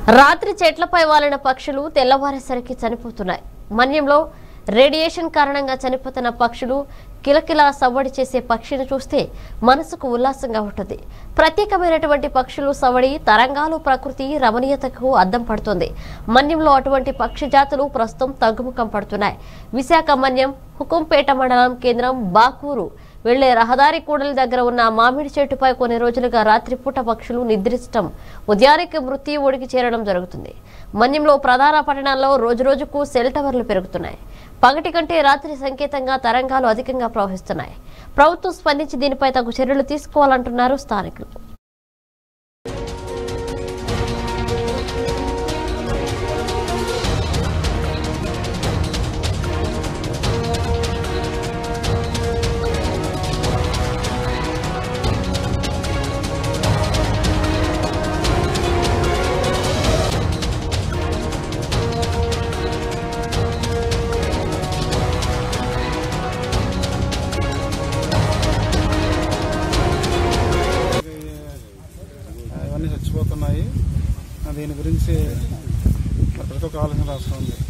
రాత్రి చెట్లపై వాలిన పక్షులు తెల్లవారేసరికి చనిపోతున్నాయి మన్యంలో రేడియేషన్ కారణంగా చనిపోతున్న పక్షులు కిలకిలా సవ్వడి చేసే పక్షిని చూస్తే మనసుకు ఉల్లాసంగా ఉంటుంది ప్రత్యేకమైనటువంటి పక్షులు సవడి తరంగాలు ప్రకృతి రమణీయతకు అద్దం పడుతుంది మన్యంలో అటువంటి పక్షి జాతులు ప్రస్తుతం తగ్గుముఖం పడుతున్నాయి విశాఖ మన్యం హుకుంపేట మండలం కేంద్రం బాకూరు వెళ్లే రహదారి కూడలి దగ్గర ఉన్న మామిడి చెట్టుపై కొన్ని రోజులుగా రాత్రిపూట పక్షులు నిద్రించడం ఉదయానికి మృత్యు ఒడికి చేరడం జరుగుతుంది మన్యంలో ప్రధాన పట్టణాల్లో రోజురోజుకు సెల్ టవర్లు పెరుగుతున్నాయి పగటి కంటే రాత్రి సంకేతంగా తరంగాలు అధికంగా ప్రవహిస్తున్నాయి ప్రభుత్వం స్పందించి దీనిపై తగు చర్యలు తీసుకోవాలంటున్నారు స్థానికులు ఇవన్నీ చచ్చిపోతున్నాయి దీని గురించి ప్రతి ఒక్క ఆలోచన రాస్తుంది